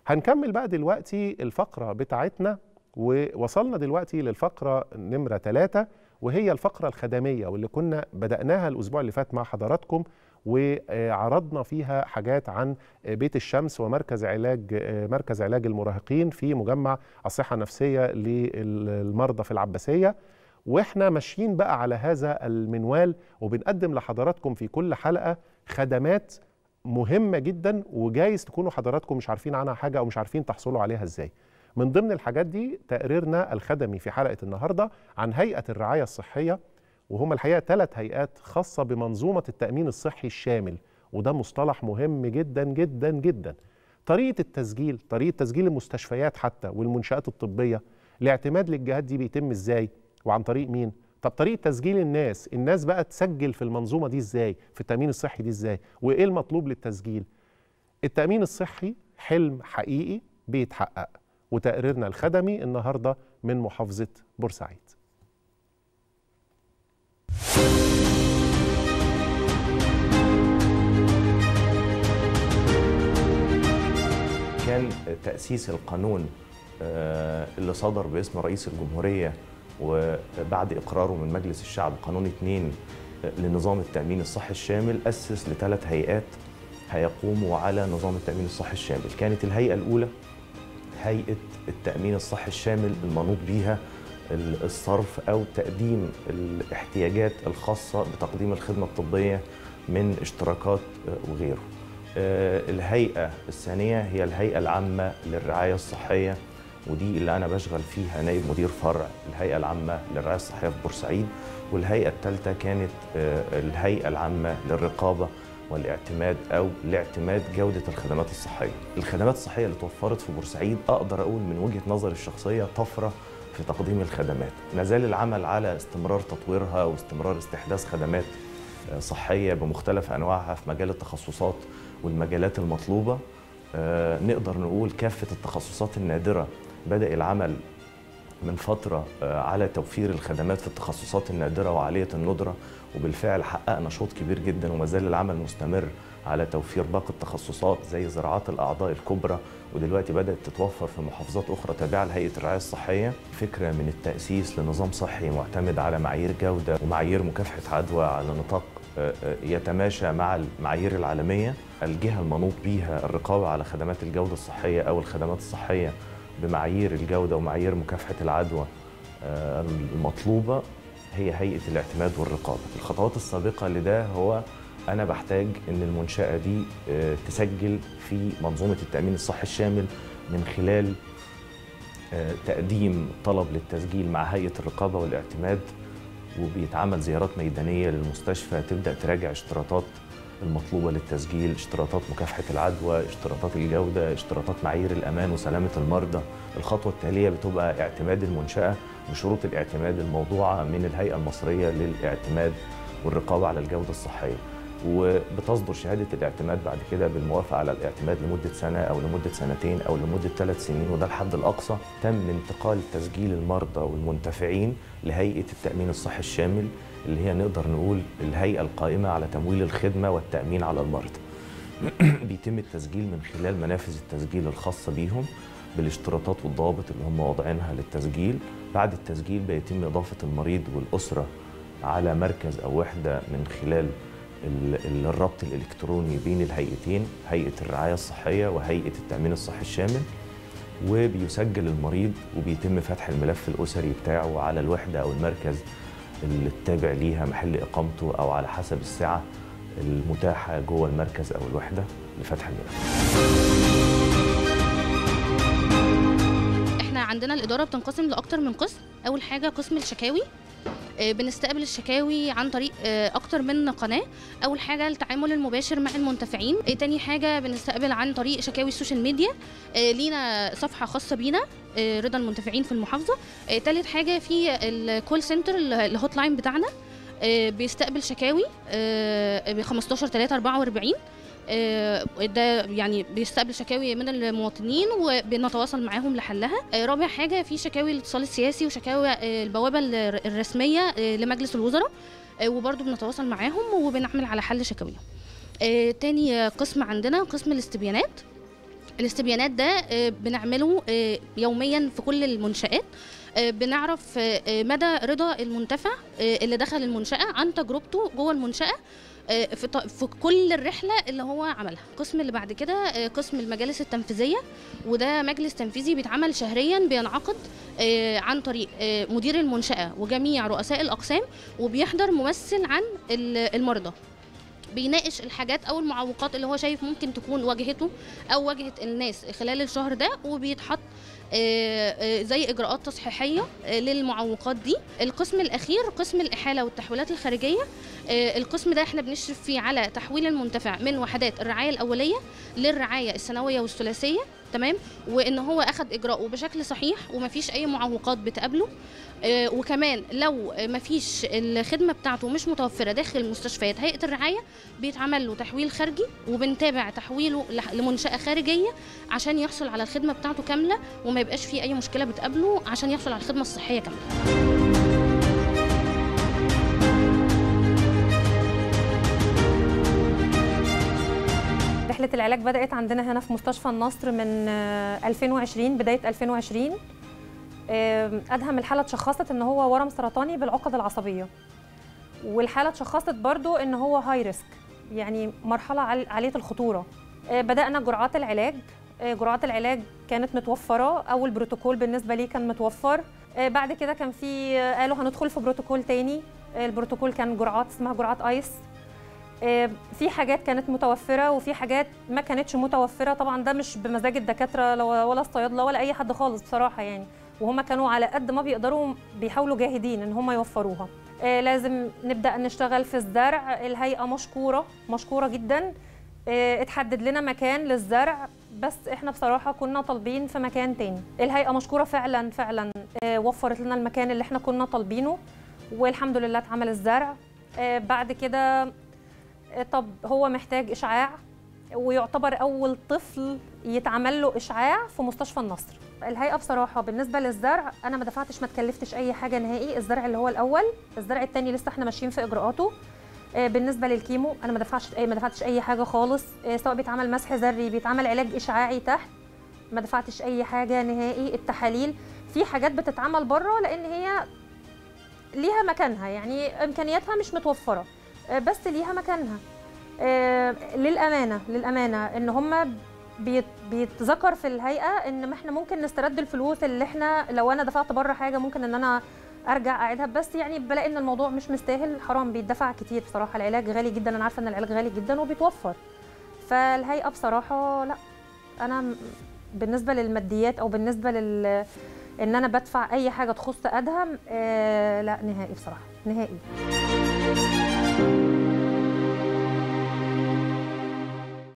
هنكمل بقى دلوقتي الفقرة بتاعتنا ووصلنا دلوقتي للفقرة نمرة ثلاثة وهي الفقرة الخدمية واللي كنا بدأناها الأسبوع اللي فات مع حضراتكم وعرضنا فيها حاجات عن بيت الشمس ومركز علاج مركز علاج المراهقين في مجمع الصحة النفسية للمرضى في العباسية واحنا ماشيين بقى على هذا المنوال وبنقدم لحضراتكم في كل حلقة خدمات مهمة جدا وجايز تكونوا حضراتكم مش عارفين عنها حاجة أو مش عارفين تحصلوا عليها إزاي من ضمن الحاجات دي تقريرنا الخدمي في حلقة النهاردة عن هيئة الرعاية الصحية وهم الحقيقة ثلاث هيئات خاصة بمنظومة التأمين الصحي الشامل وده مصطلح مهم جدا جدا جدا طريقة التسجيل طريقة تسجيل المستشفيات حتى والمنشآت الطبية الاعتماد للجهات دي بيتم ازاي وعن طريق مين طب طريقه تسجيل الناس الناس بقى تسجل في المنظومه دي ازاي في التامين الصحي دي ازاي وايه المطلوب للتسجيل التامين الصحي حلم حقيقي بيتحقق وتقريرنا الخدمي النهارده من محافظه بورسعيد كان تأسيس القانون اللي صدر باسم رئيس الجمهورية وبعد إقراره من مجلس الشعب قانون 2 لنظام التأمين الصحي الشامل أسس لثلاث هيئات هيقوموا على نظام التأمين الصحي الشامل كانت الهيئة الأولى هيئة التأمين الصحي الشامل المنوط بيها الصرف أو تقديم الاحتياجات الخاصة بتقديم الخدمة الطبية من اشتراكات وغيره الهيئة الثانية هي الهيئة العامة للرعاية الصحية ودي اللي أنا بشغل فيها نائب مدير فرع الهيئة العامة للرعاية الصحية في بورسعيد والهيئة الثالثة كانت الهيئة العامة للرقابة والاعتماد أو لاعتماد جودة الخدمات الصحية الخدمات الصحية اللي توفرت في بورسعيد أقدر أقول من وجهة نظري الشخصية طفرة في تقديم الخدمات نزال العمل على استمرار تطويرها واستمرار استحداث خدمات صحية بمختلف أنواعها في مجال التخصصات والمجالات المطلوبة نقدر نقول كافة التخصصات النادرة بدأ العمل من فترة على توفير الخدمات في التخصصات النادرة وعالية الندرة وبالفعل حقق نشاط كبير جدا وما زال العمل مستمر على توفير باقي التخصصات زي زراعات الأعضاء الكبرى ودلوقتي بدأت تتوفر في محافظات أخرى تابعة لهيئة الرعاية الصحية فكرة من التأسيس لنظام صحي معتمد على معايير جودة ومعايير مكافحة عدوى على نطاق يتماشى مع المعايير العالمية الجهة المنوط بيها الرقابة على خدمات الجودة الصحية أو الخدمات الصحية بمعايير الجودة ومعايير مكافحة العدوى المطلوبة هي هيئة الاعتماد والرقابة الخطوات السابقة لده هو أنا بحتاج أن المنشأة دي تسجل في منظومة التأمين الصحي الشامل من خلال تقديم طلب للتسجيل مع هيئة الرقابة والاعتماد وبيتعمل زيارات ميدانية للمستشفى تبدأ تراجع اشتراطات المطلوبة للتسجيل اشتراطات مكافحة العدوى اشتراطات الجودة اشتراطات معايير الأمان وسلامة المرضى الخطوة التالية بتبقى اعتماد المنشأة بشروط الاعتماد الموضوعة من الهيئة المصرية للاعتماد والرقابة على الجودة الصحية وبتصدر شهادة الاعتماد بعد كده بالموافقة على الاعتماد لمدة سنة أو لمدة سنتين أو لمدة ثلاث سنين وده الحد الأقصى تم انتقال تسجيل المرضى والمنتفعين لهيئة التأمين الصحي الشامل اللي هي نقدر نقول الهيئة القائمة على تمويل الخدمة والتأمين على المرضى بيتم التسجيل من خلال منافذ التسجيل الخاصة بيهم بالاشتراطات والضوابط اللي هم واضعينها للتسجيل بعد التسجيل بيتم إضافة المريض والأسرة على مركز أو وحدة من خلال الربط الإلكتروني بين الهيئتين هيئة الرعاية الصحية وهيئة التأمين الصحي الشامل وبيسجل المريض وبيتم فتح الملف الأسري بتاعه على الوحدة أو المركز اللي التابع ليها محل إقامته أو على حسب السعة المتاحة جوه المركز أو الوحدة لفتح الملف احنا عندنا الإدارة بتنقسم لأكتر من قسم أول حاجة قسم الشكاوي بنستقبل الشكاوي عن طريق اكتر من قناه اول حاجه التعامل المباشر مع المنتفعين تاني حاجه بنستقبل عن طريق شكاوي السوشيال ميديا لينا صفحه خاصه بينا رضا المنتفعين في المحافظه تالت حاجه في الكول سنتر الهوت لاين بتاعنا بيستقبل شكاوي ب 15 3 44 ده يعني بيستقبل شكاوي من المواطنين وبنتواصل معاهم لحلها رابع حاجه في شكاوي الاتصال السياسي وشكاوي البوابه الرسميه لمجلس الوزراء وبرضه بنتواصل معاهم وبنعمل على حل شكاويهم تاني قسم عندنا قسم الاستبيانات الاستبيانات ده آه، بنعمله آه، يوميا في كل المنشآت آه، بنعرف آه، آه، مدى رضا المنتفع آه، اللي دخل المنشأة عن تجربته جوه المنشأة آه، في ط- في كل الرحلة اللي هو عملها القسم اللي بعد كده آه، قسم المجالس التنفيذية وده مجلس تنفيذي بيتعمل شهريا بينعقد آه، عن طريق آه، مدير المنشأة وجميع رؤساء الأقسام وبيحضر ممثل عن ال- المرضى بيناقش الحاجات او المعوقات اللي هو شايف ممكن تكون واجهته او واجهت الناس خلال الشهر ده وبيتحط آه، آه، زي اجراءات تصحيحيه آه، للمعوقات دي القسم الاخير قسم الاحاله والتحويلات الخارجيه آه، القسم ده احنا بنشرف فيه على تحويل المنتفع من وحدات الرعايه الاوليه للرعايه السنويه والثلاثيه تمام وان هو اخذ اجراءه بشكل صحيح ومفيش اي معوقات بتقابله آه، وكمان لو مفيش الخدمه بتاعته مش متوفره داخل مستشفيات هيئه الرعايه بيتعمل له تحويل خارجي وبنتابع تحويله لح- لمنشاه خارجيه عشان يحصل على الخدمه بتاعته كامله وما يبقاش فيه اي مشكله بتقابله عشان يحصل على الخدمه الصحيه كامله رحلة العلاج بدأت عندنا هنا في مستشفى النصر من آه، 2020 بداية 2020 آه، أدهم الحالة اتشخصت إن هو ورم سرطاني بالعقد العصبية والحالة اتشخصت برضو إن هو هاي ريسك يعني مرحلة عال- عالية الخطورة آه، بدأنا جرعات العلاج آه، جرعات العلاج كانت متوفرة أول بروتوكول بالنسبة لي كان متوفر آه، بعد كده كان في آه، قالوا هندخل في بروتوكول تاني آه، البروتوكول كان جرعات اسمها جرعات ايس آه، في حاجات كانت متوفره وفي حاجات ما كانتش متوفره طبعا ده مش بمزاج الدكاتره لو- ولا الصيادله ولا اي حد خالص بصراحه يعني وهم كانوا على قد ما بيقدروا بيحاولوا جاهدين ان هم يوفروها آه، لازم نبدا نشتغل في الزرع الهيئه مشكوره مشكوره جدا آه، اتحدد لنا مكان للزرع بس احنا بصراحه كنا طالبين في مكان تاني الهيئه مشكوره فعلا فعلا آه، وفرت لنا المكان اللي احنا كنا طالبينه والحمد لله اتعمل الزرع آه، بعد كده طب هو محتاج اشعاع ويعتبر اول طفل يتعمل له اشعاع في مستشفى النصر الهيئه بصراحه بالنسبه للزرع انا ما دفعتش ما اتكلفتش اي حاجه نهائي الزرع اللي هو الاول الزرع الثاني لسه احنا ماشيين في اجراءاته آه، بالنسبه للكيمو انا ما دفعتش اي ما دفعتش اي حاجه خالص آه، سواء بيتعمل مسح ذري بيتعمل علاج اشعاعي تحت ما دفعتش اي حاجه نهائي التحاليل في حاجات بتتعمل بره لان هي ليها مكانها يعني امكانياتها مش متوفره آه، بس ليها مكانها آه، للامانه للامانه ان هم بيت بيتذكر في الهيئه ان ما احنا ممكن نسترد الفلوس اللي احنا لو انا دفعت بره حاجه ممكن ان انا ارجع اعيدها بس يعني بلاقي ان الموضوع مش مستاهل حرام بيدفع كتير بصراحه العلاج غالي جدا انا عارفه ان العلاج غالي جدا وبيتوفر فالهيئه بصراحه لا انا م- بالنسبه للماديات او بالنسبه لل ان انا بدفع اي حاجه تخص ادهم آه لا نهائي بصراحه نهائي